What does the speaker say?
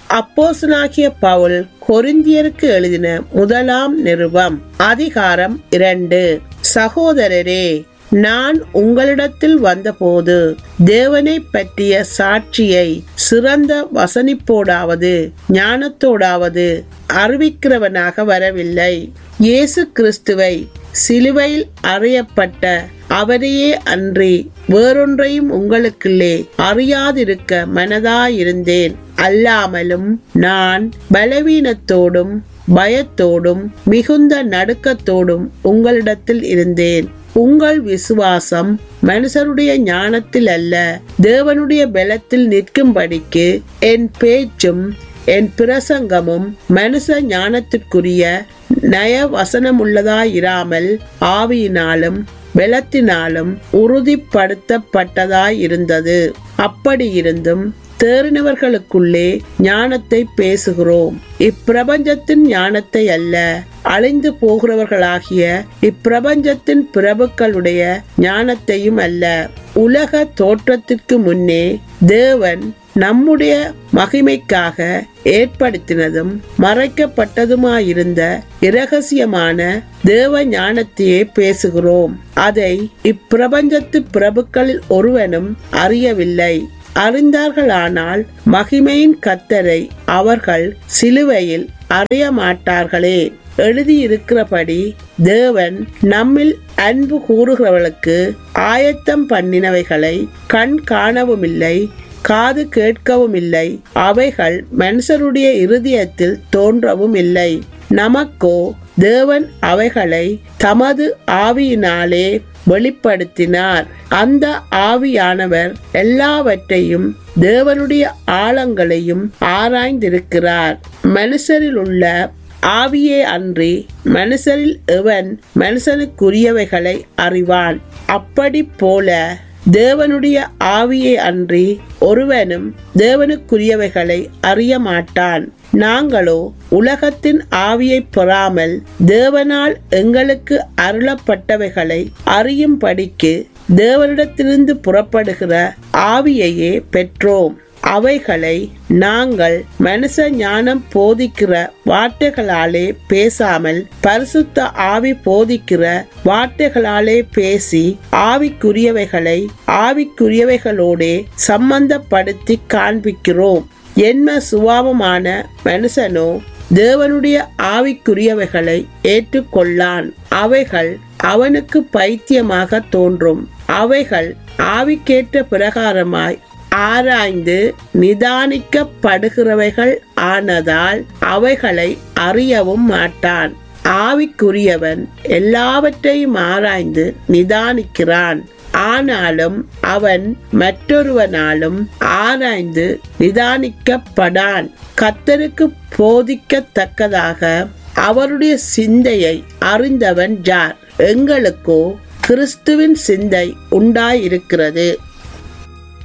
அப்போசனாகிய பவுல் கொரிந்தியருக்கு எழுதின முதலாம் நிருபம் அதிகாரம் இரண்டு சகோதரரே நான் உங்களிடத்தில் வந்தபோது தேவனை பற்றிய சாட்சியை சிறந்த வசனிப்போடாவது ஞானத்தோடாவது அறிவிக்கிறவனாக வரவில்லை இயேசு கிறிஸ்துவை சிலுவையில் அறையப்பட்ட அவரையே அன்றி வேறொன்றையும் உங்களுக்குள்ளே அறியாதிருக்க மனதாயிருந்தேன் அல்லாமலும் நான் பலவீனத்தோடும் பயத்தோடும் மிகுந்த நடுக்கத்தோடும் உங்களிடத்தில் இருந்தேன் உங்கள் விசுவாசம் மனுஷருடைய ஞானத்தில் அல்ல தேவனுடைய பலத்தில் நிற்கும்படிக்கு என் பேச்சும் என் பிரசங்கமும் மனுஷ ஞானத்திற்குரிய நய வசனமுள்ளதாயிராமல் ஆவியினாலும் பலத்தினாலும் உறுதிப்படுத்தப்பட்டதாயிருந்தது அப்படியிருந்தும் தேறினவர்களுக்குள்ளே ஞானத்தை பேசுகிறோம் இப்பிரபஞ்சத்தின் ஞானத்தை அல்ல அழிந்து போகிறவர்களாகிய இப்பிரபஞ்சத்தின் பிரபுக்களுடைய ஞானத்தையும் அல்ல உலக தோற்றத்திற்கு முன்னே தேவன் நம்முடைய மகிமைக்காக ஏற்படுத்தினதும் மறைக்கப்பட்டதுமாயிருந்த இரகசியமான தேவ ஞானத்தையே பேசுகிறோம் அதை இப்பிரபஞ்சத்து பிரபுக்களில் ஒருவனும் அறியவில்லை அறிந்தார்களானால் மகிமையின் கத்தரை அவர்கள் சிலுவையில் அறிய மாட்டார்களே எழுதியிருக்கிறபடி தேவன் நம்மில் அன்பு கூறுகிறவர்களுக்கு ஆயத்தம் பண்ணினவைகளை கண் காணவும் இல்லை காது கேட்கவும் இல்லை அவைகள் மனுஷருடைய இருதயத்தில் தோன்றவும் இல்லை நமக்கோ தேவன் அவைகளை தமது ஆவியினாலே வெளிப்படுத்தினார் அந்த ஆவியானவர் எல்லாவற்றையும் தேவனுடைய ஆழங்களையும் ஆராய்ந்திருக்கிறார் மனுஷரில் உள்ள ஆவியே அன்றி மனுஷரில் எவன் மனுஷனுக்குரியவைகளை அறிவான் அப்படி போல தேவனுடைய ஆவியை அன்றி ஒருவனும் தேவனுக்குரியவைகளை அறிய மாட்டான் நாங்களோ உலகத்தின் ஆவியை பெறாமல் தேவனால் எங்களுக்கு அருளப்பட்டவைகளை அறியும்படிக்கு தேவனிடத்திலிருந்து புறப்படுகிற ஆவியையே பெற்றோம் அவைகளை நாங்கள் மனுஷ ஞானம் போதிக்கிற வார்த்தைகளாலே பேசாமல் பரிசுத்த ஆவி போதிக்கிற வார்த்தைகளாலே பேசி ஆவிக்குரியவைகளை ஆவிக்குரியவைகளோடே சம்பந்தப்படுத்தி காண்பிக்கிறோம் என்ன சுபாவமான மனுஷனோ தேவனுடைய ஆவிக்குரியவைகளை ஏற்றுக்கொள்ளான் அவைகள் அவனுக்கு பைத்தியமாக தோன்றும் அவைகள் ஆவிக்கேற்ற பிரகாரமாய் ஆராய்ந்து நிதானிக்கப்படுகிறவைகள் ஆனதால் அவைகளை அறியவும் மாட்டான் ஆவிக்குரியவன் எல்லாவற்றையும் ஆராய்ந்து நிதானிக்கிறான் ஆனாலும் அவன் மற்றொருவனாலும் ஆராய்ந்து நிதானிக்கப்படான் கத்தருக்கு போதிக்கத்தக்கதாக அவருடைய சிந்தையை அறிந்தவன் ஜார் எங்களுக்கோ கிறிஸ்துவின் சிந்தை உண்டாயிருக்கிறது